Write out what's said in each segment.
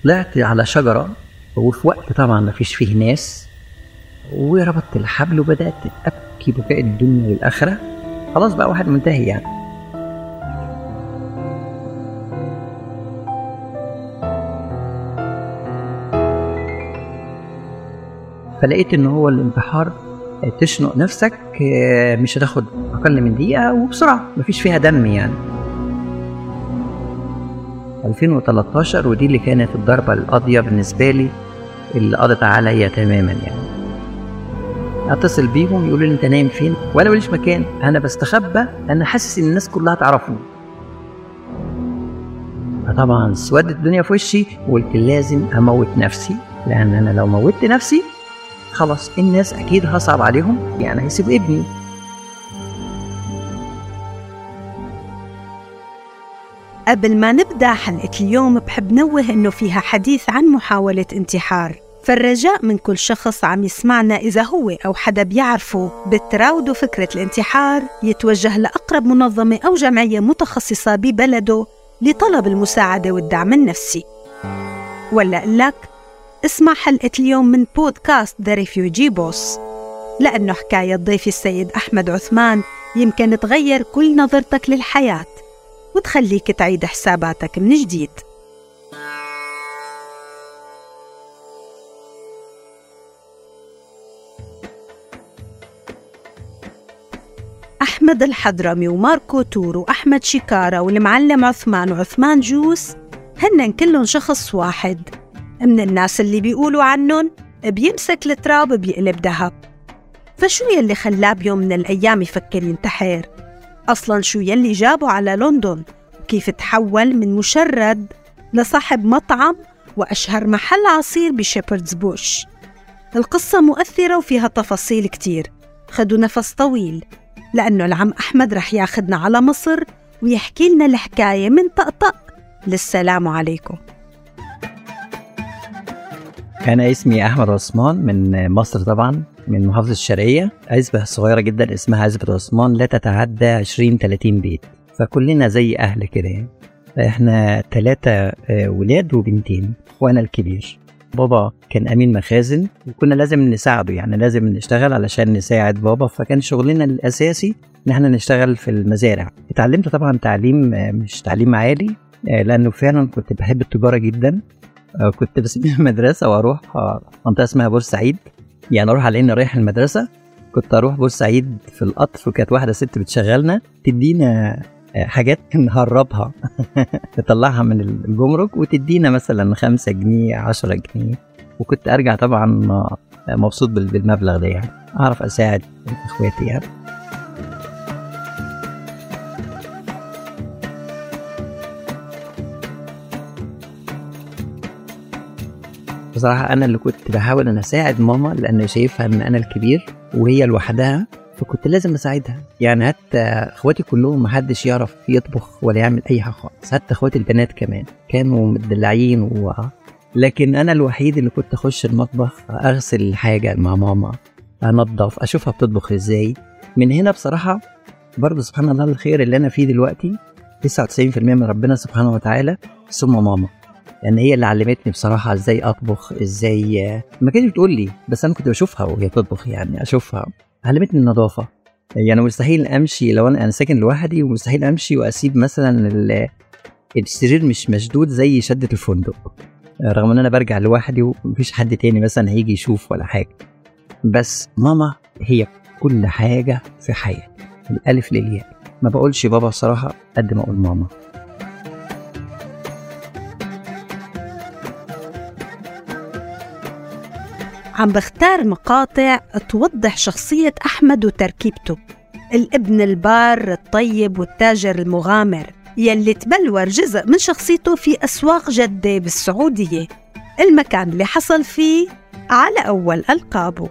طلعت على شجرة وفي وقت طبعا ما فيش فيه ناس وربطت الحبل وبدأت أبكي بكاء الدنيا للآخرة خلاص بقى واحد منتهي يعني فلقيت ان هو الانتحار تشنق نفسك آه، مش هتاخد اقل من دقيقه وبسرعه مفيش فيها دم يعني 2013 ودي اللي كانت الضربة القاضية بالنسبة لي اللي قضت عليا تماما يعني اتصل بيهم يقولوا لي انت نايم فين وانا ماليش مكان انا بستخبى انا حاسس ان الناس كلها تعرفني فطبعا اسودت الدنيا في وشي وقلت لازم اموت نفسي لان انا لو موتت نفسي خلاص الناس اكيد هصعب عليهم يعني هيسيبوا ابني قبل ما نبدأ حلقة اليوم بحب نوه إنه فيها حديث عن محاولة انتحار فالرجاء من كل شخص عم يسمعنا إذا هو أو حدا بيعرفه بتراوده فكرة الانتحار يتوجه لأقرب منظمة أو جمعية متخصصة ببلده لطلب المساعدة والدعم النفسي ولا لك اسمع حلقة اليوم من بودكاست ذا ريفيوجي بوس لأنه حكاية ضيفي السيد أحمد عثمان يمكن تغير كل نظرتك للحياة وتخليك تعيد حساباتك من جديد أحمد الحضرمي وماركو تور وأحمد شيكارا والمعلم عثمان وعثمان جوس هن كلهم شخص واحد من الناس اللي بيقولوا عنهم بيمسك التراب بيقلب ذهب فشو يلي خلاه بيوم من الأيام يفكر ينتحر؟ أصلا شو يلي جابه على لندن وكيف تحول من مشرد لصاحب مطعم وأشهر محل عصير بشيبردز بوش القصة مؤثرة وفيها تفاصيل كتير خدوا نفس طويل لأنه العم أحمد رح ياخدنا على مصر ويحكي لنا الحكاية من طقطق للسلام عليكم أنا اسمي أحمد عثمان من مصر طبعا من محافظة الشرقية عزبة صغيرة جدا اسمها عزبة عثمان لا تتعدى 20 30 بيت فكلنا زي أهل كده يعني احنا ثلاثة ولاد وبنتين وأنا الكبير بابا كان أمين مخازن وكنا لازم نساعده يعني لازم نشتغل علشان نساعد بابا فكان شغلنا الأساسي إن احنا نشتغل في المزارع اتعلمت طبعا تعليم مش تعليم عالي لأنه فعلا كنت بحب التجارة جدا كنت بسيب المدرسة وأروح منطقة اسمها بورسعيد يعني أروح على إني رايح المدرسة كنت أروح بورسعيد في القطر وكانت واحدة ست بتشغلنا تدينا حاجات نهربها نطلعها من الجمرك وتدينا مثلا خمسة جنيه عشرة جنيه وكنت أرجع طبعا مبسوط بالمبلغ ده يعني أعرف أساعد إخواتي يعني بصراحة أنا اللي كنت بحاول أن أساعد ماما لأن شايفها إن أنا الكبير وهي لوحدها فكنت لازم أساعدها يعني حتى إخواتي كلهم محدش يعرف يطبخ ولا يعمل أي حاجة خالص حتى إخواتي البنات كمان كانوا مدلعين و... لكن أنا الوحيد اللي كنت أخش المطبخ أغسل حاجة مع ماما أنظف أشوفها بتطبخ إزاي من هنا بصراحة برضه سبحان الله الخير اللي أنا فيه دلوقتي 99% من ربنا سبحانه وتعالى ثم ماما لان يعني هي اللي علمتني بصراحه ازاي اطبخ ازاي ما كانتش بتقول لي بس انا كنت بشوفها وهي بتطبخ يعني اشوفها علمتني النظافه يعني مستحيل امشي لو انا انا ساكن لوحدي ومستحيل امشي واسيب مثلا السرير مش مشدود زي شده الفندق رغم ان انا برجع لوحدي ومفيش حد تاني مثلا هيجي يشوف ولا حاجه بس ماما هي كل حاجه في حياتي الالف للياء ما بقولش بابا بصراحه قد ما اقول ماما عم بختار مقاطع توضح شخصية أحمد وتركيبته الابن البار الطيب والتاجر المغامر يلي تبلور جزء من شخصيته في أسواق جدة بالسعودية المكان اللي حصل فيه على أول ألقابه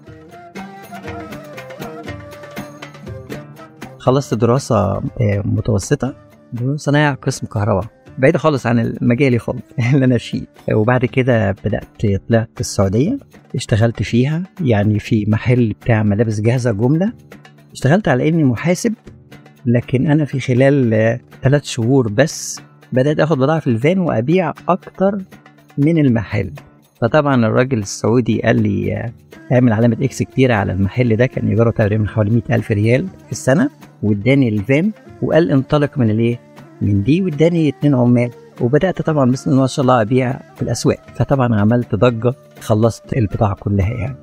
خلصت دراسة متوسطة صنايع قسم كهرباء بعيدة خالص عن مجالي خالص اللي أنا فيه وبعد كده بدأت طلعت السعودية اشتغلت فيها يعني في محل بتاع ملابس جاهزة جملة اشتغلت على إني محاسب لكن أنا في خلال ثلاث شهور بس بدأت آخد بضاعة في الفان وأبيع أكتر من المحل فطبعا الراجل السعودي قال لي آه، اعمل علامة اكس كبيرة على المحل ده كان ايجاره تقريبا حوالي 100 ألف ريال في السنة واداني الفان وقال انطلق من الايه؟ من دي واداني اتنين عمال وبدأت طبعا بسم الله ما شاء الله أبيع في الأسواق فطبعا عملت ضجة خلصت البضاعة كلها يعني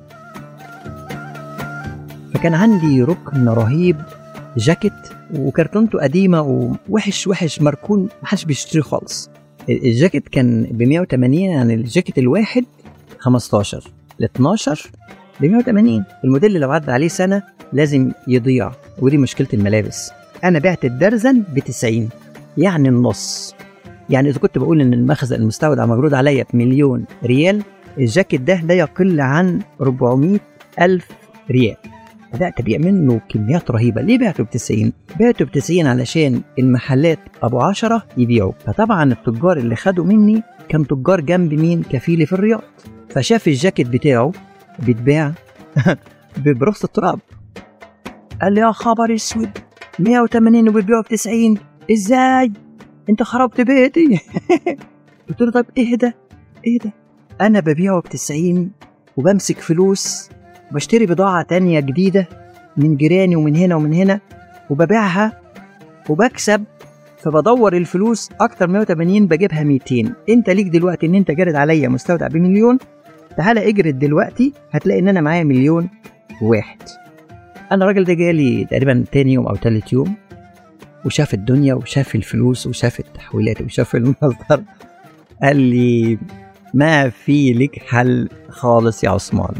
فكان عندي ركن رهيب جاكيت وكرتونته قديمة ووحش وحش مركون محدش بيشتريه خالص الجاكيت كان ب 180 يعني الجاكيت الواحد 15 ال 12 ب 180 الموديل لو عدى عليه سنة لازم يضيع ودي مشكلة الملابس أنا بعت الدرزن ب 90 يعني النص يعني إذا كنت بقول إن المخزن المستودع مجرود عليا بمليون ريال الجاكيت ده لا يقل عن 400 ألف ريال بدأت أبيع منه كميات رهيبة ليه بعته ب 90 بعته ب 90 علشان المحلات أبو عشرة يبيعوا فطبعا التجار اللي خدوا مني كان تجار جنب مين كفيلي في الرياض فشاف الجاكيت بتاعه بيتباع برخص التراب قال لي يا خبر اسود 180 وبيبيعوا ب 90 ازاي انت خربت بيتي قلت له طب ايه ده ايه ده انا ببيعه ب 90 وبمسك فلوس وبشتري بضاعة تانية جديدة من جيراني ومن هنا ومن هنا وببيعها وبكسب فبدور الفلوس اكتر من 180 بجيبها 200 انت ليك دلوقتي ان انت جارد عليا مستودع بمليون تعالى اجرد دلوقتي هتلاقي ان انا معايا مليون واحد انا الراجل ده جالي تقريبا تاني يوم او تالت يوم وشاف الدنيا وشاف الفلوس وشاف التحويلات وشاف المصدر قال لي ما في لك حل خالص يا عثمان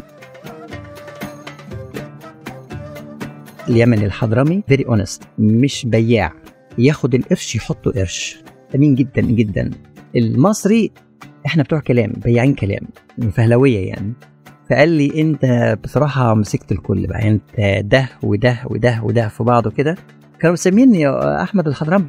اليمني الحضرمي فيري اونست مش بياع ياخد القرش يحطه قرش امين جدا جدا المصري احنا بتوع كلام بياعين كلام فهلويه يعني فقال لي انت بصراحه مسكت الكل بقى انت ده وده وده وده في بعضه كده كانوا مسميني احمد الحضرمي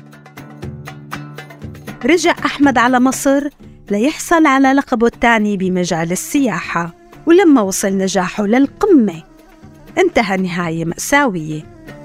رجع أحمد على مصر ليحصل على لقبه الثاني بمجال السياحة ولما وصل نجاحه للقمة انتهى نهاية مأساوية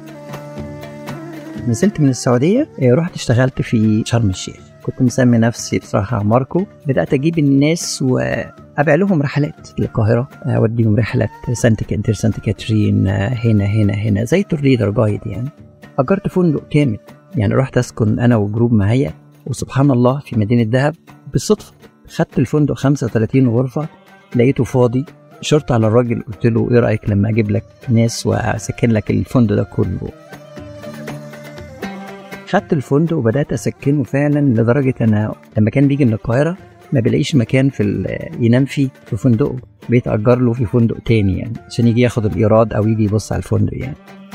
نزلت من السعوديه إيه، رحت اشتغلت في شرم الشيخ كنت مسمي نفسي بصراحه ماركو بدات اجيب الناس وابيع لهم رحلات للقاهره اوديهم رحله سانت كاتر سانت كاترين هنا هنا هنا زي تور ليدر جايد يعني اجرت فندق كامل يعني رحت اسكن انا وجروب معايا وسبحان الله في مدينه دهب بالصدفه خدت الفندق 35 غرفه لقيته فاضي شرط على الراجل قلت له ايه رايك لما اجيب لك ناس واسكن لك الفندق ده كله خدت الفندق وبدات اسكنه فعلا لدرجه انا لما كان بيجي من القاهره ما بيلاقيش مكان في ال- ينام فيه في فندقه بقيت اجر له في فندق تاني يعني عشان يجي ياخد الايراد او يجي يبص على الفندق يعني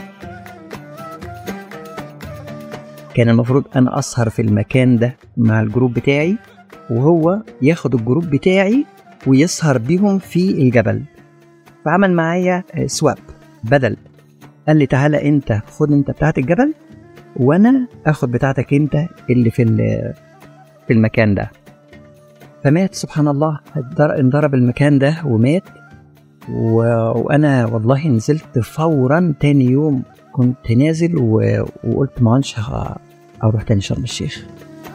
كان المفروض انا اسهر في المكان ده مع الجروب بتاعي وهو ياخد الجروب بتاعي ويسهر بيهم في الجبل فعمل معايا آه، سواب بدل قال لي تعالى انت خد انت بتاعت الجبل وانا اخد بتاعتك انت اللي في ال- في المكان ده فمات سبحان الله اتضر- انضرب المكان ده ومات و... وانا والله نزلت فورا تاني يوم كنت نازل و... وقلت ما عادش ه- اروح تاني شرم الشيخ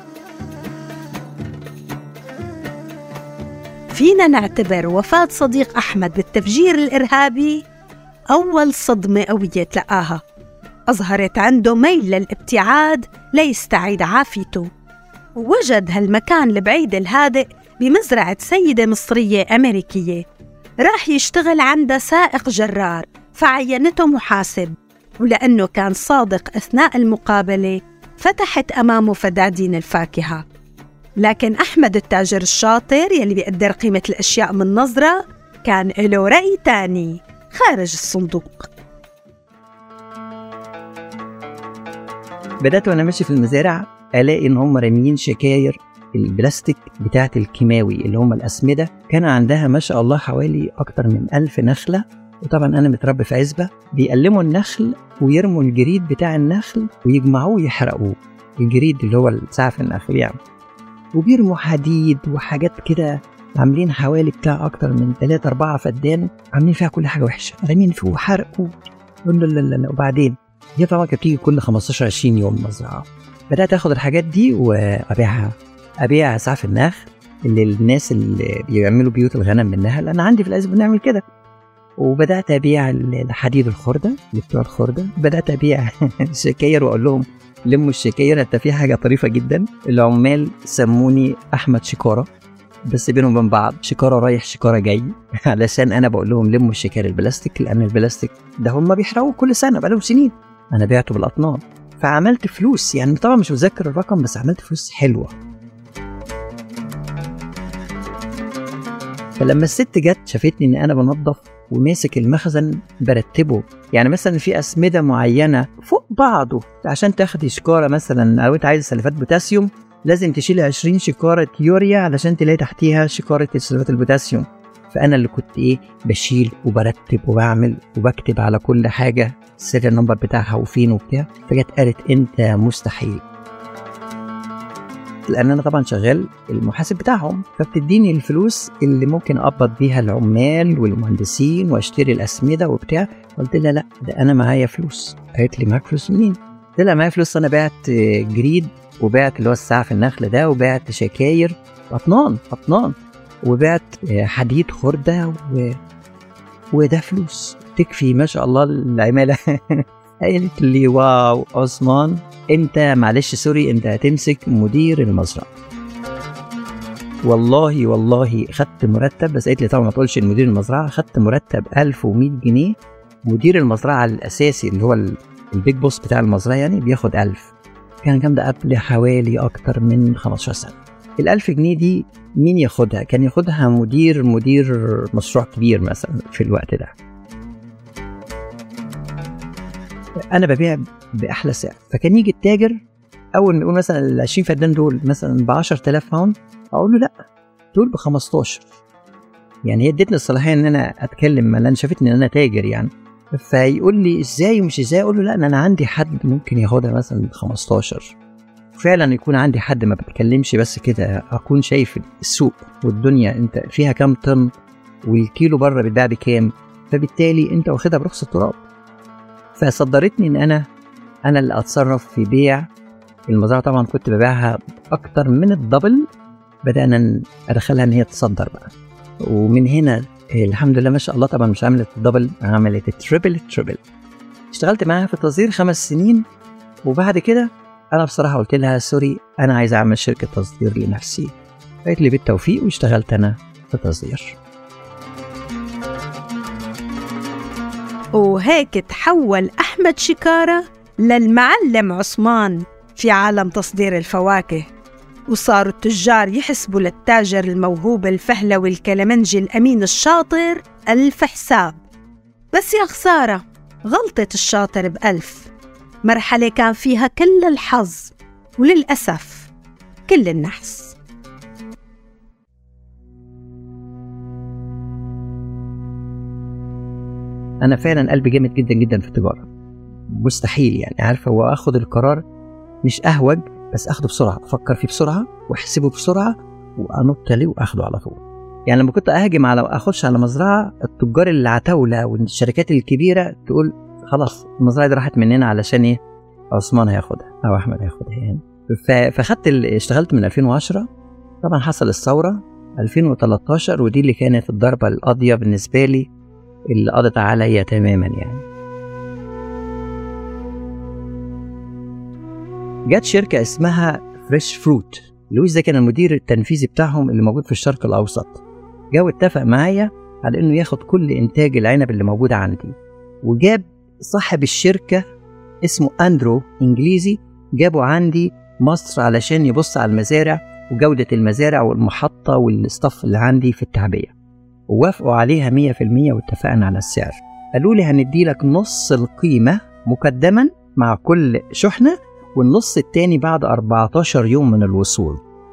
فينا نعتبر وفاة صديق أحمد بالتفجير الإرهابي أول صدمة قوية تلقاها أظهرت عنده ميل للابتعاد ليستعيد عافيته ووجد هالمكان البعيد الهادئ بمزرعة سيدة مصرية أمريكية راح يشتغل عند سائق جرار فعينته محاسب ولأنه كان صادق أثناء المقابلة فتحت أمامه فدادين الفاكهة لكن أحمد التاجر الشاطر يلي بيقدر قيمة الأشياء من نظرة كان له رأي تاني خارج الصندوق بدات وانا ماشي في المزارع الاقي ان هم راميين شكاير البلاستيك بتاعت الكيماوي اللي هم الاسمده كان عندها ما شاء الله حوالي اكتر من ألف نخله وطبعا انا متربي في عزبه بيقلموا النخل ويرموا الجريد بتاع النخل ويجمعوه ويحرقوه الجريد اللي هو سعف النخل يعني وبيرموا حديد وحاجات كده عاملين حوالي بتاع اكتر من 3 4 فدان عاملين فيها كل حاجه وحشه رامين فيه وحرق و... لا لا لا لا وبعدين هي طبعا كانت بتيجي كل 15 20 يوم مزرعه بدات اخد الحاجات دي وابيعها ابيع اسعاف النخل للناس اللي بيعملوا بيوت الغنم منها لان عندي في العزب بنعمل كده وبدات ابيع الحديد الخرده اللي بتوع الخرده بدات ابيع شكاير واقول لهم لموا الشكاير حتى في حاجه طريفه جدا العمال سموني احمد شكاره بس بينهم وبين بعض شكاره رايح شكاره جاي علشان انا بقول لهم لموا الشكاير البلاستيك لان البلاستيك ده هم بيحرقوه كل سنه بقالهم سنين انا بعته بالاطنان فعملت فلوس يعني طبعا مش متذكر الرقم بس عملت فلوس حلوه فلما الست جت شافتني ان انا بنظف وماسك المخزن برتبه يعني مثلا في اسمده معينه فوق بعضه عشان تاخدي شكاره مثلا او انت عايز سلفات بوتاسيوم لازم تشيلي 20 شكاره يوريا علشان تلاقي تحتيها شكاره سلفات البوتاسيوم فانا اللي كنت ايه بشيل وبرتب وبعمل وبكتب على كل حاجه السيريال نمبر بتاعها وفين وبتاع فجت قالت انت مستحيل لان انا طبعا شغال المحاسب بتاعهم فبتديني الفلوس اللي ممكن اقبض بيها العمال والمهندسين واشتري الاسمده وبتاع قلت لها لا ده انا معايا فلوس قالت لي معاك فلوس منين؟ قلت لها معايا فلوس انا بعت جريد وبعت اللي هو الساعه في النخل ده وبعت شكاير اطنان اطنان وبعت حديد خرده و... وده فلوس تكفي ما شاء الله العماله قالت لي واو عثمان انت معلش سوري انت هتمسك مدير المزرعه والله والله خدت مرتب بس قالت لي طبعا ما تقولش المدير المزرعه خدت مرتب 1100 جنيه مدير المزرعه الاساسي اللي هو البيج بوس بتاع المزرعه يعني بياخد 1000 كان الكلام ده قبل حوالي اكتر من 15 سنه ال 1000 جنيه دي مين ياخدها؟ كان ياخدها مدير مدير مشروع كبير مثلا في الوقت ده انا ببيع باحلى سعر فكان يجي التاجر اول ما يقول مثلا ال 20 فدان دول مثلا ب 10000 باوند اقول له لا دول ب 15 يعني هي ادتني الصلاحيه ان انا اتكلم لان شافتني ان انا تاجر يعني فيقول لي ازاي ومش ازاي اقول له لا انا عندي حد ممكن ياخدها مثلا ب 15 فعلا يكون عندي حد ما بتكلمش بس كده اكون شايف السوق والدنيا انت فيها كام طن والكيلو بره بيتباع بكام فبالتالي انت واخدها برخص التراب فصدرتني ان انا انا اللي اتصرف في بيع المزرعه طبعا كنت ببيعها اكتر من الدبل بدانا ادخلها ان هي تصدر بقى ومن هنا الحمد لله ما شاء الله طبعا مش عملت الدبل عملت التريبل التريبل اشتغلت معاها في التصدير خمس سنين وبعد كده انا بصراحه قلت لها سوري انا عايز اعمل شركه تصدير لنفسي قالت لي بالتوفيق واشتغلت انا في التصدير وهيك تحول أحمد شكارة للمعلم عثمان في عالم تصدير الفواكه وصاروا التجار يحسبوا للتاجر الموهوب الفهلوي الكلمنجي الأمين الشاطر ألف حساب بس يا خسارة غلطة الشاطر بألف مرحلة كان فيها كل الحظ وللأسف كل النحس انا فعلا قلبي جامد جدا جدا في التجاره مستحيل يعني عارفه هو اخد القرار مش اهوج بس اخده بسرعه افكر فيه بسرعه واحسبه بسرعه وانط عليه واخده على طول يعني لما كنت اهاجم على اخش على مزرعه التجار العتاوله والشركات الكبيره تقول خلاص المزرعه دي راحت مننا علشان ايه عثمان هياخدها او احمد هياخدها يعني فخدت اشتغلت من 2010 طبعا حصل الثوره 2013 ودي اللي كانت الضربه القاضيه بالنسبه لي اللي قضت عليا تماما يعني جت شركة اسمها فريش فروت لويس ده كان المدير التنفيذي بتاعهم اللي موجود في الشرق الأوسط جه اتفق معايا على إنه ياخد كل إنتاج العنب اللي موجود عندي وجاب صاحب الشركة اسمه أندرو إنجليزي جابه عندي مصر علشان يبص على المزارع وجودة المزارع والمحطة والستاف اللي عندي في التعبية ووافقوا عليها 100% واتفقنا على السعر قالوا لي هندي لك نص القيمة مقدما مع كل شحنة والنص التاني بعد 14 يوم من الوصول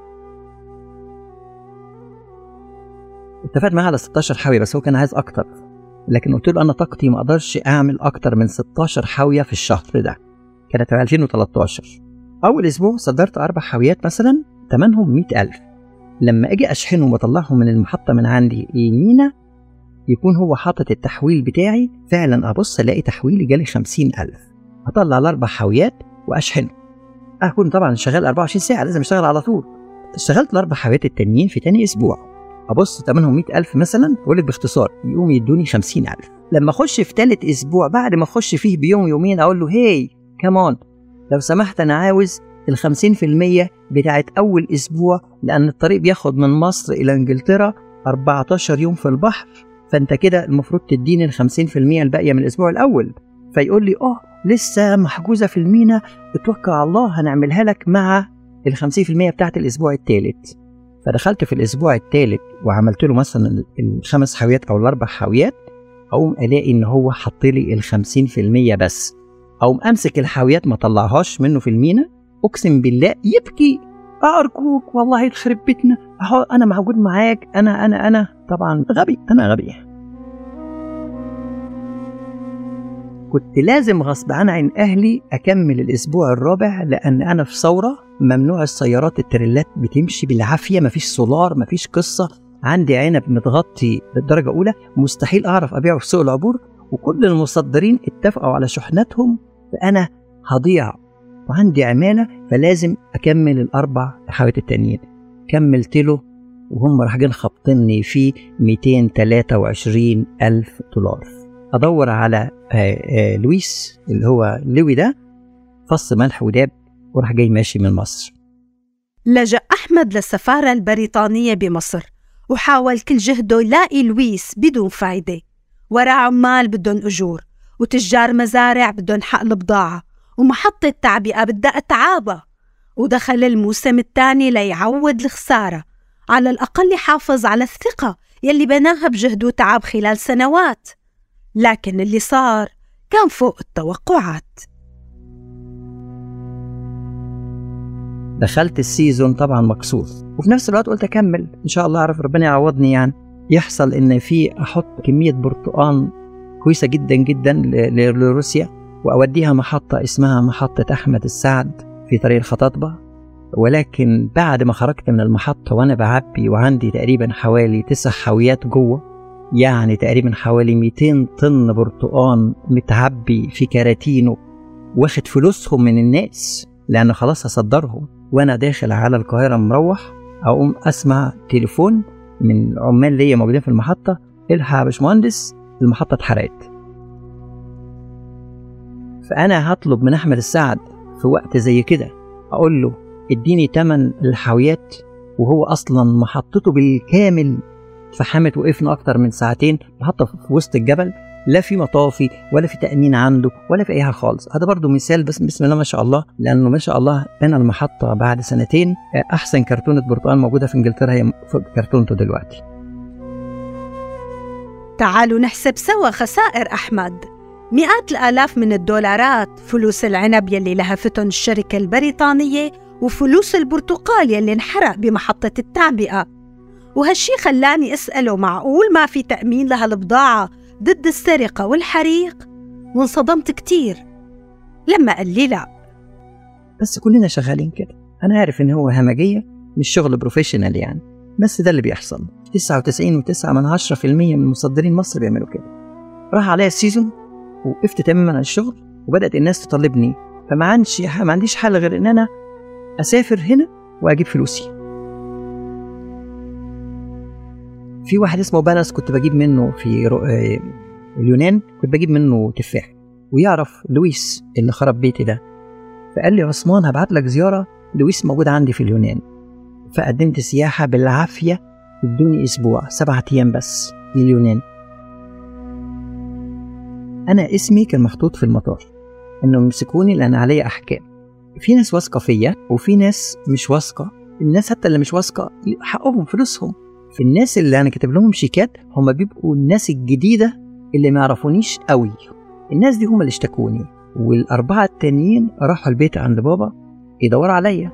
اتفقت معاه على 16 حاوية بس هو كان عايز أكتر لكن قلت له أنا طاقتي ما أقدرش أعمل أكتر من 16 حاوية في الشهر ده كانت في 2013 أول أسبوع صدرت أربع حاويات مثلا تمنهم 100000 لما أجي أشحنهم وأطلعهم من المحطة من عندي المينا يكون هو حاطط التحويل بتاعي فعلا أبص ألاقي تحويلي جالي 50000 أطلع الأربع حاويات وأشحنه أكون طبعا شغال 24 ساعة لازم أشتغل على طول اشتغلت الاربع حاويات التانيين في تاني اسبوع ابص تمنهم 100000 مثلا اقول لك باختصار يقوم يدوني 50000 لما اخش في تالت اسبوع بعد ما اخش فيه بيوم يومين اقول له هي كمان لو سمحت انا عاوز ال 50% بتاعت اول اسبوع لان الطريق بياخد من مصر الى انجلترا 14 يوم في البحر فانت كده المفروض تديني ال 50% الباقيه من الاسبوع الاول فيقول لي اه لسه محجوزه في المينا اتوكل على الله هنعملها لك مع ال 50% بتاعت الاسبوع الثالث فدخلت في الاسبوع الثالث وعملت له مثلا الخمس حاويات او الاربع حاويات اقوم الاقي ان هو حط لي ال 50% بس اقوم امسك الحاويات ما طلعهاش منه في المينا اقسم بالله يبكي ارجوك والله يخرب بيتنا اهو انا موجود معاك انا انا انا طبعا غبي انا غبي كنت لازم غصب عن عن اهلي اكمل الاسبوع الرابع لان انا في ثوره ممنوع السيارات التريلات بتمشي بالعافيه مفيش سولار مفيش قصه عندي عنب متغطي بالدرجه اولى مستحيل اعرف ابيعه في سوق العبور وكل المصدرين اتفقوا على شحناتهم فانا هضيع وعندي عماله فلازم اكمل الاربع حاويات التانيين كملت له وهم راح جايين خابطيني في 223 ألف دولار أدور على آآ آآ لويس اللي هو لوي ده فص ملح وداب وراح جاي ماشي من مصر لجأ أحمد للسفارة البريطانية بمصر وحاول كل جهده يلاقي لويس بدون فايدة ورا عمال بدهم أجور وتجار مزارع بدهم حقل بضاعة ومحطة تعبئة بدها أتعابة ودخل الموسم الثاني ليعوض الخسارة على الأقل يحافظ على الثقة يلي بناها بجهده وتعب خلال سنوات لكن اللي صار كان فوق التوقعات دخلت السيزون طبعا مكسور وفي نفس الوقت قلت اكمل ان شاء الله اعرف ربنا يعوضني يعني يحصل ان في احط كميه برتقان كويسه جدا جدا لروسيا واوديها محطه اسمها محطه احمد السعد في طريق الخطاطبه ولكن بعد ما خرجت من المحطه وانا بعبي وعندي تقريبا حوالي تسع حاويات جوه يعني تقريبا حوالي 200 طن برتقان متعبي في كراتينه واخد فلوسهم من الناس لأنه خلاص هصدرهم وأنا داخل على القاهرة مروح أقوم أسمع تليفون من عمال ليا موجودين في المحطة الحق يا باشمهندس المحطة اتحرقت فأنا هطلب من أحمد السعد في وقت زي كده أقول له اديني تمن الحاويات وهو أصلا محطته بالكامل فحمت وقفنا أكتر من ساعتين محطة في وسط الجبل لا في مطافي ولا في تأمين عنده ولا في أي حاجة خالص هذا برضو مثال بس بسم الله ما شاء الله لأنه ما شاء الله بنى المحطة بعد سنتين أحسن كرتونة برتقال موجودة في إنجلترا هي كرتونته دلوقتي تعالوا نحسب سوا خسائر أحمد مئات الآلاف من الدولارات فلوس العنب يلي لهفتهم الشركة البريطانية وفلوس البرتقال يلي انحرق بمحطة التعبئة وهالشي خلاني أسأله معقول ما في تأمين لهالبضاعة ضد السرقة والحريق وانصدمت كتير لما قال لي لا بس كلنا شغالين كده أنا عارف إن هو همجية مش شغل بروفيشنال يعني بس ده اللي بيحصل 99.9 من 10% من مصدرين مصر بيعملوا كده راح عليا السيزون وقفت تماما عن الشغل وبدأت الناس تطلبني فما عنديش ما عنديش حل غير إن أنا أسافر هنا وأجيب فلوسي في واحد اسمه بانس كنت بجيب منه في اليونان كنت بجيب منه تفاح ويعرف لويس اللي خرب بيتي ده فقال لي عثمان هبعت لك زيارة لويس موجود عندي في اليونان فقدمت سياحة بالعافية ادوني أسبوع سبعة أيام بس لليونان أنا اسمي كان محطوط في المطار إنه يمسكوني لأن عليا أحكام في ناس واثقة فيا وفي ناس مش واثقة الناس حتى اللي مش واثقة حقهم فلوسهم في الناس اللي انا كاتب لهم شيكات هم بيبقوا الناس الجديده اللي ما يعرفونيش قوي الناس دي هم اللي اشتكوني والاربعه التانيين راحوا البيت عند بابا يدوروا عليا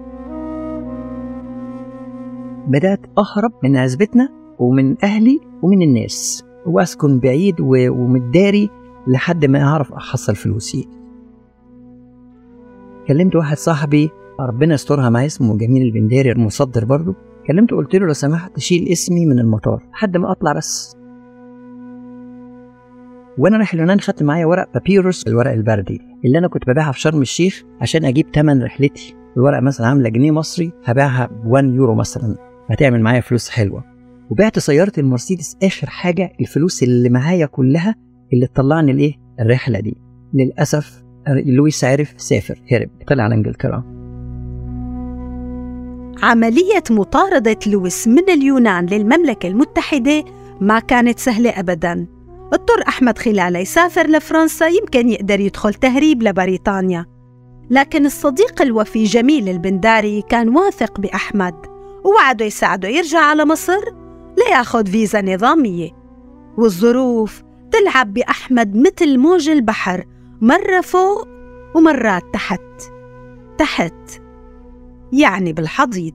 بدات اهرب من عزبتنا ومن اهلي ومن الناس واسكن بعيد ومتداري لحد ما اعرف احصل فلوسي كلمت واحد صاحبي ربنا يسترها معاه اسمه جميل البنداري المصدر برضه كلمته قلت له لو سمحت شيل اسمي من المطار لحد ما اطلع بس وانا رايح اليونان خدت معايا ورق بابيروس الورق البردي اللي انا كنت ببيعها في شرم الشيخ عشان اجيب تمن رحلتي الورقه مثلا عامله جنيه مصري هبيعها ب 1 يورو مثلا هتعمل معايا فلوس حلوه وبعت سياره المرسيدس اخر حاجه الفلوس اللي معايا كلها اللي تطلعني الايه الرحله دي للاسف لويس عرف سافر هرب طلع على انجلترا عملية مطاردة لويس من اليونان للمملكة المتحدة ما كانت سهلة أبداً اضطر أحمد خلال يسافر لفرنسا يمكن يقدر يدخل تهريب لبريطانيا لكن الصديق الوفي جميل البنداري كان واثق بأحمد ووعده يساعده يرجع على مصر لياخد فيزا نظامية والظروف تلعب بأحمد مثل موج البحر مرة فوق ومرات تحت تحت يعني بالحضيض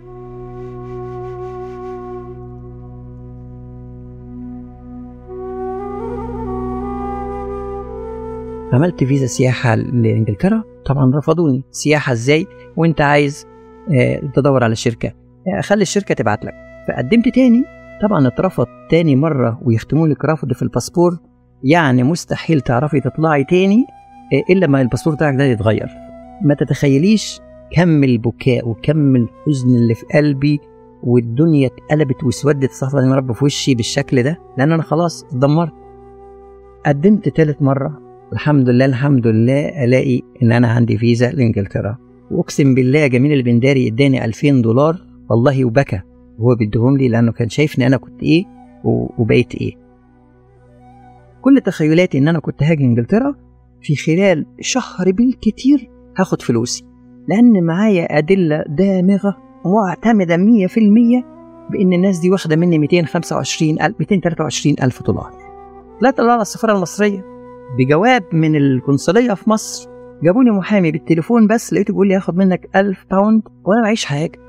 عملت فيزا سياحة لإنجلترا طبعا رفضوني سياحة ازاي وانت عايز اه تدور على شركة اه خلي الشركة تبعت لك فقدمت تاني طبعا اترفض تاني مرة ويختموا لك رفض في الباسبور يعني مستحيل تعرفي تطلعي تاني اه إلا ما الباسبور بتاعك ده يتغير ما تتخيليش كم البكاء وكم الحزن اللي في قلبي والدنيا اتقلبت واسودت استغفر الله رب في وشي بالشكل ده لان انا خلاص اتدمرت قدمت تالت مره الحمد لله الحمد لله الاقي ان انا عندي فيزا لانجلترا واقسم بالله جميل البنداري اداني 2000 دولار والله وبكى وهو بيديهم لي لانه كان شايفني انا كنت ايه وبقيت ايه كل تخيلاتي ان انا كنت هاجي انجلترا في خلال شهر بالكتير هاخد فلوسي لان معايا ادله دامغه معتمده 100% بان الناس دي واخده مني 225 ألف 223 الف دولار طلعت على السفاره المصريه بجواب من القنصليه في مصر جابوني محامي بالتليفون بس لقيته بيقول لي هاخد منك 1000 باوند وانا معيش حاجه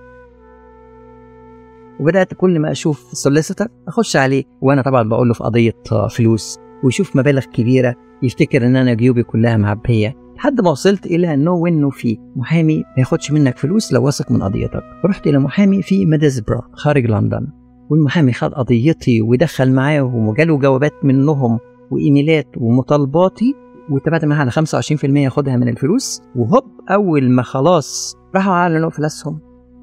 وبدات كل ما اشوف سوليسيتر اخش عليه وانا طبعا بقول له في قضيه فلوس ويشوف مبالغ كبيره يفتكر ان انا جيوبي كلها معبيه لحد ما وصلت الى انه انه في محامي ما ياخدش منك فلوس لو واثق من قضيتك رحت الى محامي في ميدزبرا خارج لندن والمحامي خد قضيتي ودخل معاهم وجاله جوابات منهم وايميلات ومطالباتي واتفقت معاها على 25% ياخدها من الفلوس وهوب اول ما خلاص راحوا اعلنوا فلاسهم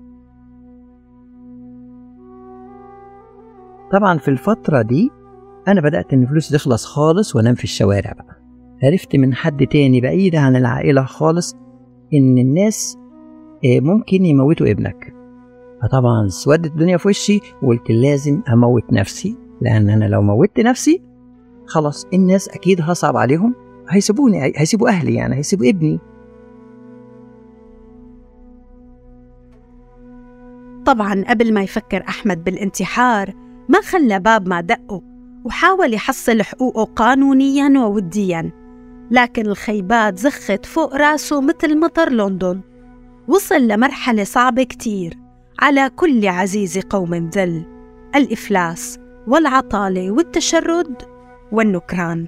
طبعا في الفترة دي أنا بدأت إن فلوسي تخلص خالص وأنام في الشوارع بقى عرفت من حد تاني بعيد عن العائلة خالص إن الناس ممكن يموتوا ابنك فطبعا سودت الدنيا في وشي وقلت لازم أموت نفسي لأن أنا لو موتت نفسي خلاص الناس أكيد هصعب عليهم هيسيبوني هيسيبوا أهلي يعني هيسيبوا ابني طبعا قبل ما يفكر أحمد بالانتحار ما خلى باب ما دقه وحاول يحصل حقوقه قانونيا ووديا لكن الخيبات زخت فوق راسه مثل مطر لندن وصل لمرحلة صعبة كتير على كل عزيز قوم ذل الإفلاس والعطالة والتشرد والنكران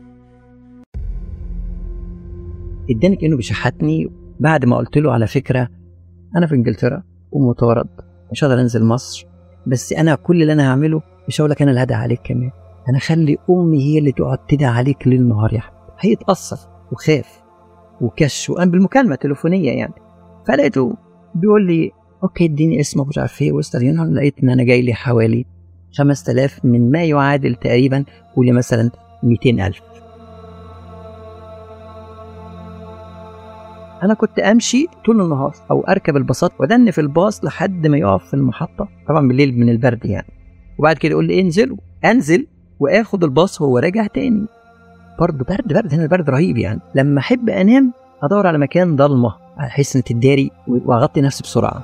اداني كأنه بيشحتني بعد ما قلت له على فكرة أنا في إنجلترا ومطارد مش هقدر أنزل مصر بس أنا كل اللي أنا هعمله مش هقول لك أنا اللي هدعي عليك كمان أنا خلي أمي هي اللي تقعد تدعي عليك ليل نهار يا أحمد هيتأثر وخاف وكش وقام بالمكالمة تليفونية يعني فلقيته بيقول لي اوكي اديني اسمك مش عارف ايه وستر يونيون لقيت ان انا جاي لي حوالي 5000 من ما يعادل تقريبا قولي مثلا 200000 انا كنت امشي طول النهار او اركب الباصات وادن في الباص لحد ما يقف في المحطه طبعا بالليل من البرد يعني وبعد كده يقول لي انزل انزل واخد الباص وهو راجع تاني برضه برد برد هنا البرد رهيب يعني لما احب انام ادور على مكان ضلمه احس ان تداري واغطي نفسي بسرعه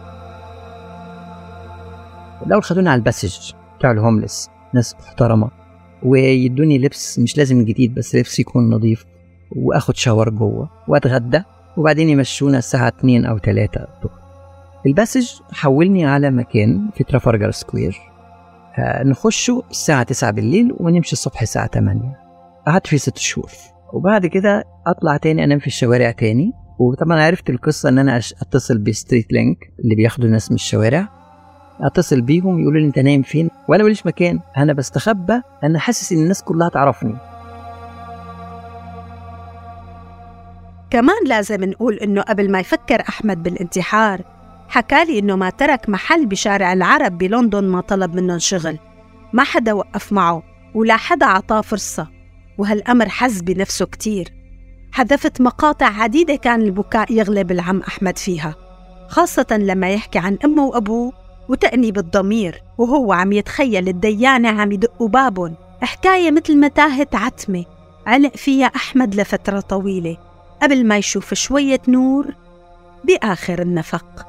الاول خدوني على الباسج بتاع الهوملس ناس محترمه ويدوني لبس مش لازم جديد بس لبس يكون نظيف واخد شاور جوه واتغدى وبعدين يمشونا الساعة 2 أو 3 الظهر الباسج حولني على مكان في ترافالجر سكوير نخشه الساعة 9 بالليل ونمشي الصبح الساعة 8 قعدت فيه ست شهور وبعد كده أطلع تاني أنام في الشوارع تاني وطبعا عرفت القصة إن أنا أتصل بستريت لينك اللي بياخدوا الناس من الشوارع أتصل بيهم يقولوا لي أنت نايم فين وأنا ماليش مكان أنا بستخبى أنا حاسس إن الناس كلها تعرفني كمان لازم نقول إنه قبل ما يفكر أحمد بالانتحار حكالي إنه ما ترك محل بشارع العرب بلندن ما طلب منهم شغل ما حدا وقف معه ولا حدا عطاه فرصة وهالأمر حز بنفسه كتير حذفت مقاطع عديدة كان البكاء يغلب العم أحمد فيها خاصة لما يحكي عن أمه وأبوه وتأنيب الضمير وهو عم يتخيل الديانة عم يدقوا بابهم حكاية مثل متاهة عتمة علق فيها أحمد لفترة طويلة قبل ما يشوف شوية نور بآخر النفق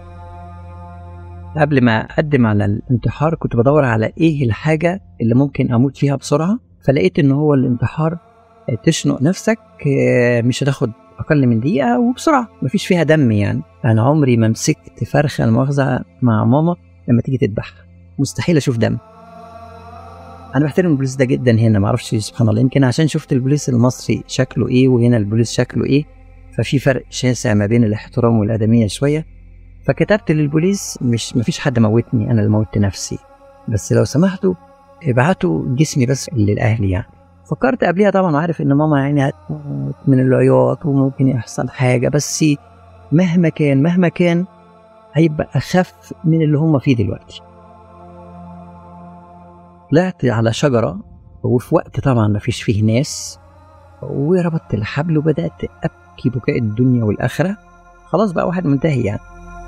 قبل ما أقدم على الانتحار كنت بدور على إيه الحاجة اللي ممكن أموت فيها بسرعة فلقيت إن هو الانتحار تشنق نفسك آه، مش هتاخد أقل من دقيقة وبسرعة مفيش فيها دم يعني أنا عمري ما مسكت فرخة المؤاخذة مع ماما لما تيجي تذبحها مستحيل أشوف دم انا بحترم البوليس ده جدا هنا معرفش سبحان الله يمكن عشان شفت البوليس المصري شكله ايه وهنا البوليس شكله ايه ففي فرق شاسع ما بين الاحترام والادميه شويه فكتبت للبوليس مش مفيش حد موتني انا اللي موتت نفسي بس لو سمحتوا ابعتوا جسمي بس للاهل يعني فكرت قبليها طبعا وعارف ان ماما يعني هتموت من العياط وممكن يحصل حاجه بس مهما كان مهما كان هيبقى اخف من اللي هم فيه دلوقتي طلعت على شجرة وفي وقت طبعا ما فيش فيه ناس وربطت الحبل وبدأت أبكي بكاء الدنيا والآخرة خلاص بقى واحد منتهي يعني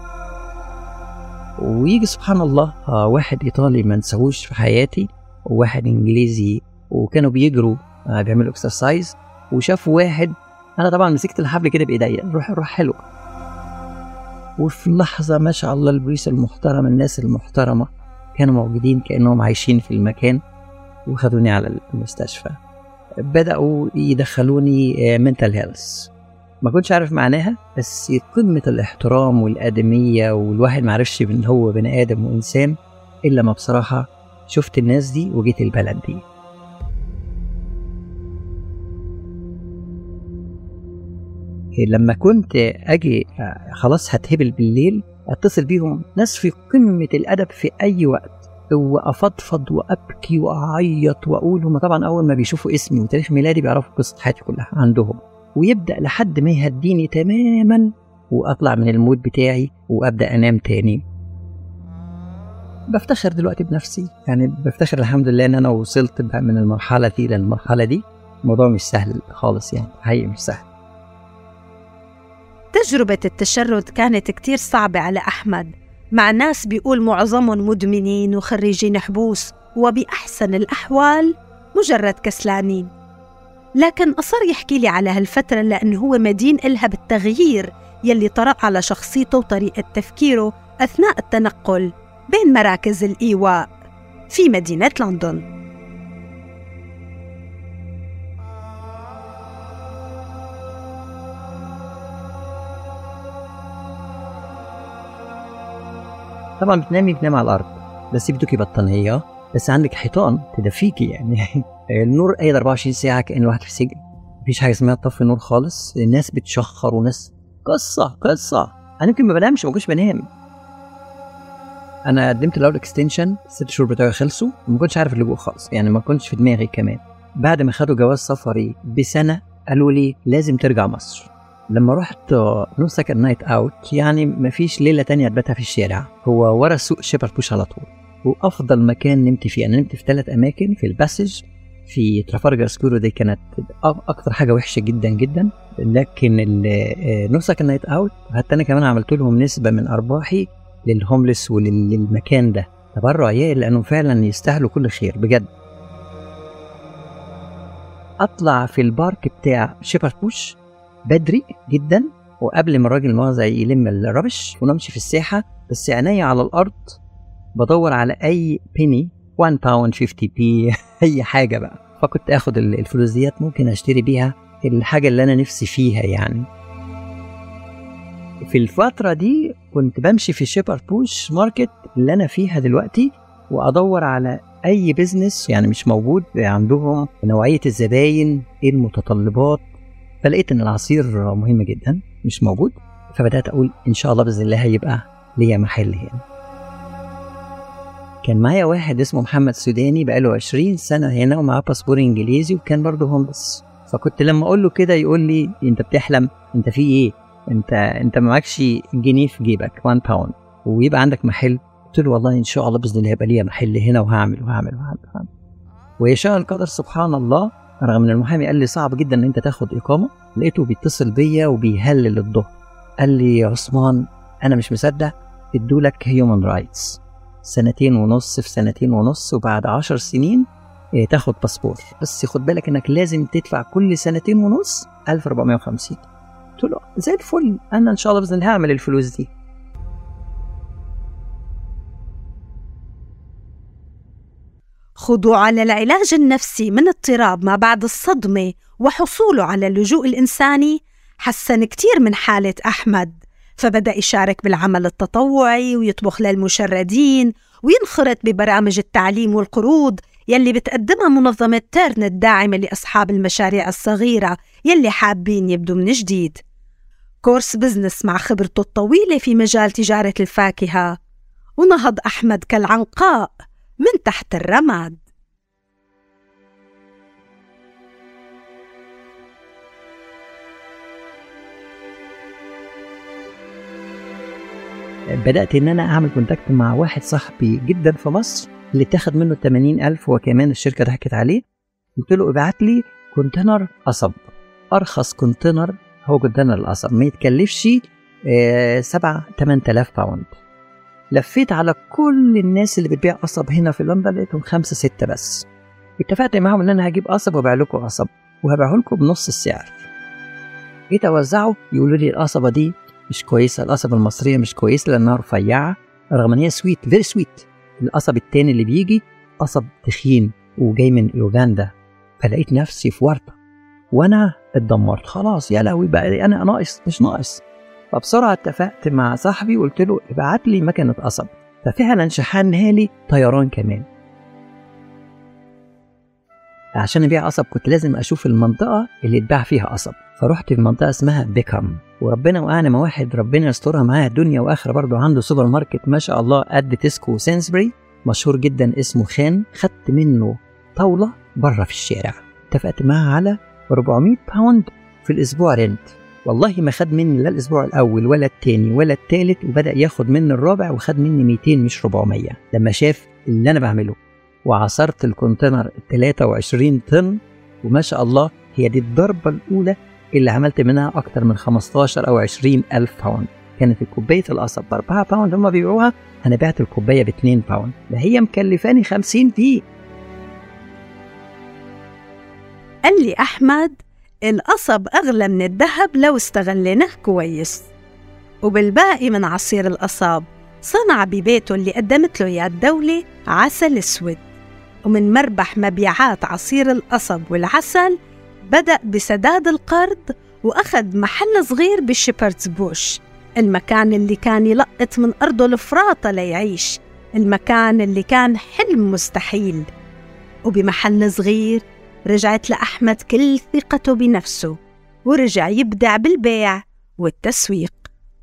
ويجي سبحان الله آه، واحد إيطالي ما نساهوش في حياتي وواحد إنجليزي وكانوا بيجروا آه، بيعملوا اكسرسايز وشافوا واحد أنا طبعا مسكت الحبل كده بإيديا روح روح حلو وفي لحظة ما شاء الله البوليس المحترم الناس المحترمة كانوا موجودين كأنهم عايشين في المكان وخدوني على المستشفى بدأوا يدخلوني منتال هيلث ما كنتش عارف معناها بس قمة الاحترام والآدمية والواحد معرفش إن هو بني آدم وإنسان إلا ما بصراحة شفت الناس دي وجيت البلد دي لما كنت أجي خلاص هتهبل بالليل اتصل بيهم ناس في قمة الأدب في أي وقت وأفضفض وأبكي وأعيط وأقول هم طبعا أول ما بيشوفوا اسمي وتاريخ ميلادي بيعرفوا قصة حياتي كلها عندهم ويبدأ لحد ما يهديني تماما وأطلع من المود بتاعي وأبدأ أنام تاني بفتخر دلوقتي بنفسي يعني بفتخر الحمد لله ان انا وصلت من المرحله دي للمرحله دي الموضوع مش سهل خالص يعني حقيقي مش سهل تجربة التشرد كانت كتير صعبة على أحمد مع ناس بيقول معظمهم مدمنين وخريجين حبوس وبأحسن الأحوال مجرد كسلانين لكن أصر يحكي لي على هالفترة لأنه هو مدين إلها بالتغيير يلي طرأ على شخصيته وطريقة تفكيره أثناء التنقل بين مراكز الإيواء في مدينة لندن طبعا بتنامي بتنام على الارض بس بدك بطانيه بس عندك حيطان تدفيكي يعني النور قايد 24 ساعه كان الواحد في سجن مفيش حاجه اسمها طفي النور خالص الناس بتشخر وناس قصه قصه انا يمكن ما بنامش ما كنتش بنام انا قدمت الاول اكستنشن الست شهور بتوعي خلصوا وما كنتش عارف اللجوء خالص يعني ما كنتش في دماغي كمان بعد ما خدوا جواز سفري بسنه قالوا لي لازم ترجع مصر لما رحت نو سكند نايت اوت يعني مفيش ليله تانية اتباتها في الشارع هو ورا سوق شيبرد بوش على طول وافضل مكان نمت فيه انا نمت في ثلاث اماكن في الباسج في ترافالجر سكور دي كانت اكتر حاجه وحشه جدا جدا لكن نو سكند نايت اوت حتى انا كمان عملت لهم نسبه من ارباحي للهوملس وللمكان ده تبرع يا لانهم فعلا يستاهلوا كل خير بجد اطلع في البارك بتاع شيبرد بوش بدري جدا وقبل ما الراجل المؤاخذة يلم الربش ونمشي في الساحة بس عينيا على الأرض بدور على أي بيني 1 باوند 50 بي أي حاجة بقى فكنت آخد الفلوس ديت ممكن أشتري بيها الحاجة اللي أنا نفسي فيها يعني في الفترة دي كنت بمشي في شيبرد بوش ماركت اللي أنا فيها دلوقتي وأدور على أي بزنس يعني مش موجود عندهم نوعية الزباين إيه المتطلبات فلقيت ان العصير مهم جدا مش موجود فبدات اقول ان شاء الله باذن الله هيبقى ليا محل هنا كان معايا واحد اسمه محمد سوداني بقاله 20 سنة هنا ومعاه باسبور انجليزي وكان برضه هوملس فكنت لما اقول له كده يقول لي انت بتحلم انت في ايه انت انت ما معكش جنيه في جيبك 1 باوند ويبقى عندك محل قلت له والله ان شاء الله باذن الله هيبقى ليا محل هنا وهعمل وهعمل وهعمل, وهعمل. ويشاء القدر سبحان الله رغم ان المحامي قال لي صعب جدا ان انت تاخد اقامه لقيته بيتصل بيا وبيهلل الظهر قال لي يا عثمان انا مش مصدق ادولك هيومن رايتس سنتين ونص في سنتين ونص وبعد عشر سنين إيه تاخد باسبور بس خد بالك انك لازم تدفع كل سنتين ونص 1450 قلت له زي الفل انا ان شاء الله باذن الله هعمل الفلوس دي خضوعه للعلاج النفسي من اضطراب ما بعد الصدمة وحصوله على اللجوء الإنساني حسن كتير من حالة أحمد فبدأ يشارك بالعمل التطوعي ويطبخ للمشردين وينخرط ببرامج التعليم والقروض يلي بتقدمها منظمة تيرن الداعمة لأصحاب المشاريع الصغيرة يلي حابين يبدوا من جديد كورس بزنس مع خبرته الطويلة في مجال تجارة الفاكهة ونهض أحمد كالعنقاء من تحت الرماد بدأت إن أنا أعمل كونتاكت مع واحد صاحبي جدا في مصر اللي اتاخد منه 80 ألف وكمان الشركة ضحكت عليه قلت له ابعت لي كونتينر قصب أرخص كونتينر هو كونتينر القصب ما يتكلفش 7 8000 باوند لفيت على كل الناس اللي بتبيع قصب هنا في لندن لقيتهم خمسة ستة بس اتفقت معاهم ان انا هجيب قصب وابيع لكم قصب وهبيعه لكم بنص السعر جيت اوزعه يقولوا لي القصبه دي مش كويسه القصبه المصريه مش كويسه لانها رفيعه رغم ان هي سويت فيري سويت القصب التاني اللي بيجي قصب تخين وجاي من يوغندا فلقيت نفسي في ورطه وانا اتدمرت خلاص يا لهوي بقى انا ناقص مش ناقص فبسرعه اتفقت مع صاحبي وقلت له ابعت لي مكنه قصب ففعلا شحنها لي طيران كمان عشان ابيع قصب كنت لازم اشوف المنطقه اللي يتباع فيها قصب فرحت في منطقه اسمها بيكهام وربنا وقعنا مع واحد ربنا يسترها معاه دنيا واخره برضه عنده سوبر ماركت ما شاء الله قد تسكو وسينسبري مشهور جدا اسمه خان خدت منه طاوله بره في الشارع اتفقت معاه على 400 باوند في الاسبوع رنت والله ما خد مني لا الاسبوع الاول ولا التاني ولا التالت وبدا ياخد مني الرابع وخد مني 200 مش 400 لما شاف اللي انا بعمله وعصرت الكونتينر 23 طن وما شاء الله هي دي الضربة الأولى اللي عملت منها أكتر من 15 أو 20 ألف باوند كانت الكوباية القصب ب 4 باوند هما بيبيعوها أنا بعت الكوباية ب 2 باوند ده هي مكلفاني 50 فيه قال لي أحمد القصب أغلى من الذهب لو استغليناه كويس وبالباقي من عصير القصب صنع ببيته اللي قدمت له إياه الدولة عسل أسود ومن مربح مبيعات عصير القصب والعسل بدأ بسداد القرض وأخذ محل صغير بالشيبردز بوش المكان اللي كان يلقط من أرضه الفراطة ليعيش المكان اللي كان حلم مستحيل وبمحل صغير رجعت لأحمد كل ثقته بنفسه ورجع يبدع بالبيع والتسويق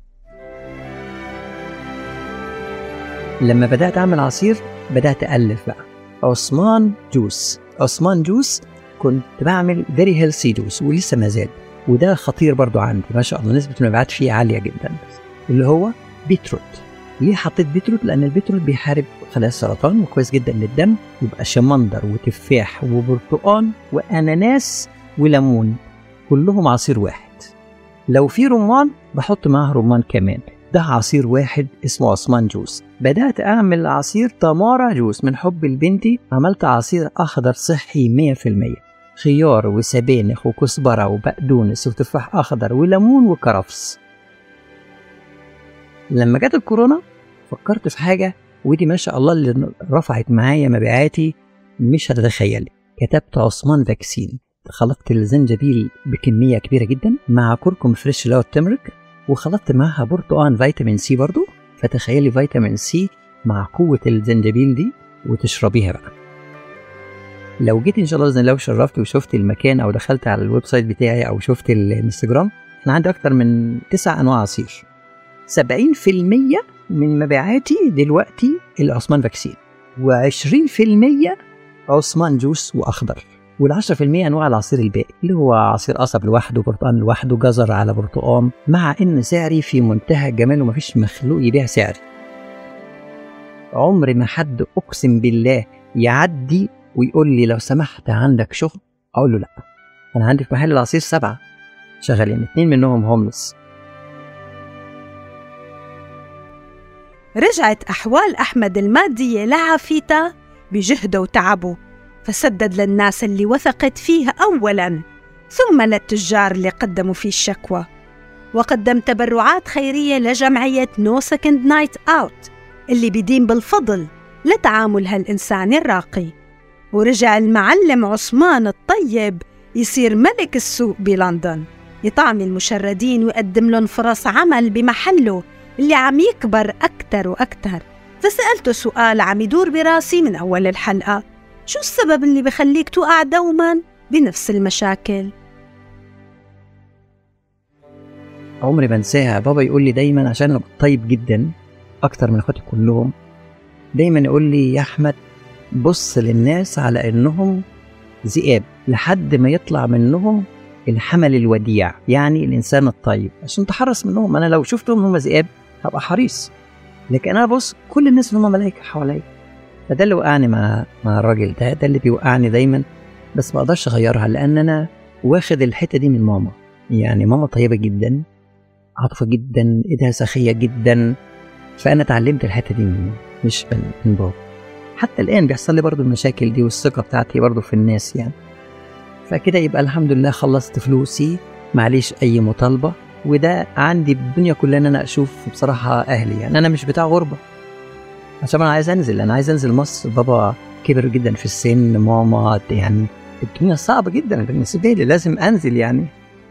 لما بدأت أعمل عصير بدأت ألف بقى عثمان جوس عثمان جوس كنت بعمل فيري هيلثي جوس ولسه ما زال وده خطير برضو عندي ما شاء الله نسبة المبيعات فيه عالية جدا اللي هو بيتروت ليه حطيت بيتروت لأن البيتروت بيحارب خلايا السرطان وكويس جدا للدم يبقى شمندر وتفاح وبرتقان وأناناس وليمون كلهم عصير واحد لو في رمان بحط معاه رمان كمان ده عصير واحد اسمه عثمان جوس بدأت أعمل عصير تمارا جوس من حب لبنتي عملت عصير أخضر صحي 100% خيار وسبانخ وكزبرة وبقدونس وتفاح أخضر وليمون وكرفس لما جت الكورونا فكرت في حاجة ودي ما شاء الله اللي رفعت معايا مبيعاتي مش هتتخيلي كتبت عثمان فاكسين خلطت الزنجبيل بكمية كبيرة جدا مع كركم فريش اللي هو التمرك وخلطت معاها برتقان فيتامين سي برضو فتخيلي فيتامين سي مع قوة الزنجبيل دي وتشربيها بقى لو جيت ان شاء الله باذن الله وشرفت وشفت المكان او دخلت على الويب سايت بتاعي او شفت الانستجرام انا عندي اكتر من تسع انواع عصير 70% من مبيعاتي دلوقتي العثمان فاكسين و20% عثمان جوس واخضر وال10% انواع العصير الباقي اللي هو عصير قصب لوحده برتقال لوحده جزر على برتقال مع ان سعري في منتهى الجمال ومفيش مخلوق يبيع سعري عمر ما حد اقسم بالله يعدي ويقول لي لو سمحت عندك شغل اقول له لا انا عندي في محل العصير سبعه شغالين اتنين منهم هوملس رجعت أحوال أحمد المادية لعافيته بجهده وتعبه فسدد للناس اللي وثقت فيه أولاً ثم للتجار اللي قدموا فيه الشكوى وقدم تبرعات خيرية لجمعية نو سكند نايت أوت اللي بيدين بالفضل لتعامل هالإنسان الراقي ورجع المعلم عثمان الطيب يصير ملك السوق بلندن يطعم المشردين ويقدم لهم فرص عمل بمحله اللي عم يكبر أكتر وأكتر فسألته سؤال عم يدور براسي من أول الحلقة شو السبب اللي بخليك توقع دوما بنفس المشاكل؟ عمري ما انساها بابا يقول لي دايما عشان انا طيب جدا اكتر من اخواتي كلهم دايما يقول لي يا احمد بص للناس على انهم ذئاب لحد ما يطلع منهم الحمل الوديع يعني الانسان الطيب عشان تحرص منهم انا لو شفتهم هم ذئاب هبقى حريص لكن انا بص كل الناس اللي هم ملائكه حواليا فده اللي وقعني مع مع الراجل ده ده اللي بيوقعني دايما بس ما اقدرش اغيرها لان انا واخد الحته دي من ماما يعني ماما طيبه جدا عاطفه جدا ايدها سخيه جدا فانا اتعلمت الحته دي منه مش من من بابا حتى الان بيحصل لي برضو المشاكل دي والثقه بتاعتي برضو في الناس يعني فكده يبقى الحمد لله خلصت فلوسي معليش اي مطالبه وده عندي الدنيا كلها ان انا اشوف بصراحه اهلي يعني انا مش بتاع غربه عشان انا عايز انزل انا عايز انزل مصر بابا كبر جدا في السن ماما يعني الدنيا صعبه جدا بالنسبه لي لازم انزل يعني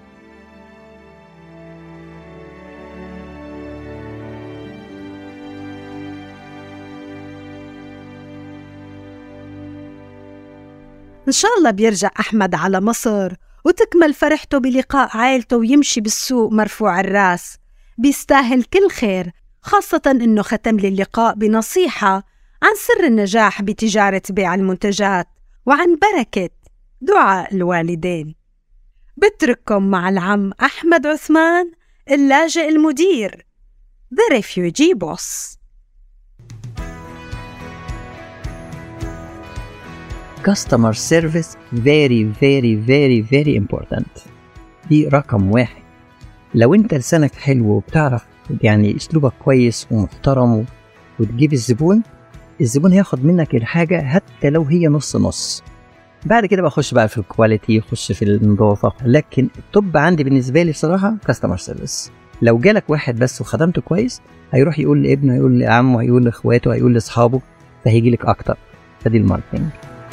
إن شاء الله بيرجع أحمد على مصر وتكمل فرحته بلقاء عائلته ويمشي بالسوق مرفوع الراس بيستاهل كل خير خاصة إنه ختم لي اللقاء بنصيحة عن سر النجاح بتجارة بيع المنتجات وعن بركة دعاء الوالدين بترككم مع العم أحمد عثمان اللاجئ المدير The Refugee Boss customer service very very very very important دي رقم واحد لو انت لسانك حلو وبتعرف يعني اسلوبك كويس ومحترم وتجيب الزبون الزبون هياخد منك الحاجة حتى لو هي نص نص بعد كده بخش بقى في الكواليتي يخش في النظافة لكن التوب عندي بالنسبة لي بصراحة كاستمر سيرفيس لو جالك واحد بس وخدمته كويس هيروح يقول لابنه هيقول لعمه هيقول لاخواته هيقول لاصحابه فهيجي لك اكتر فدي الماركتنج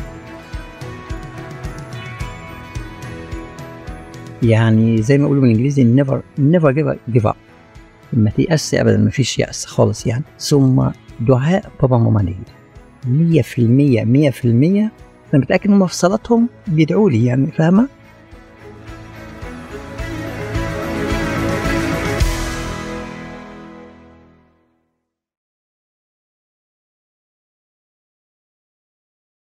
يعني زي ما يقولوا بالانجليزي never never give, give up ما تيأس ابدا ما فيش يأس خالص يعني ثم دعاء بابا ماما ليا 100% 100% انا متاكد ان هم في صلاتهم بيدعوا لي يعني فاهمه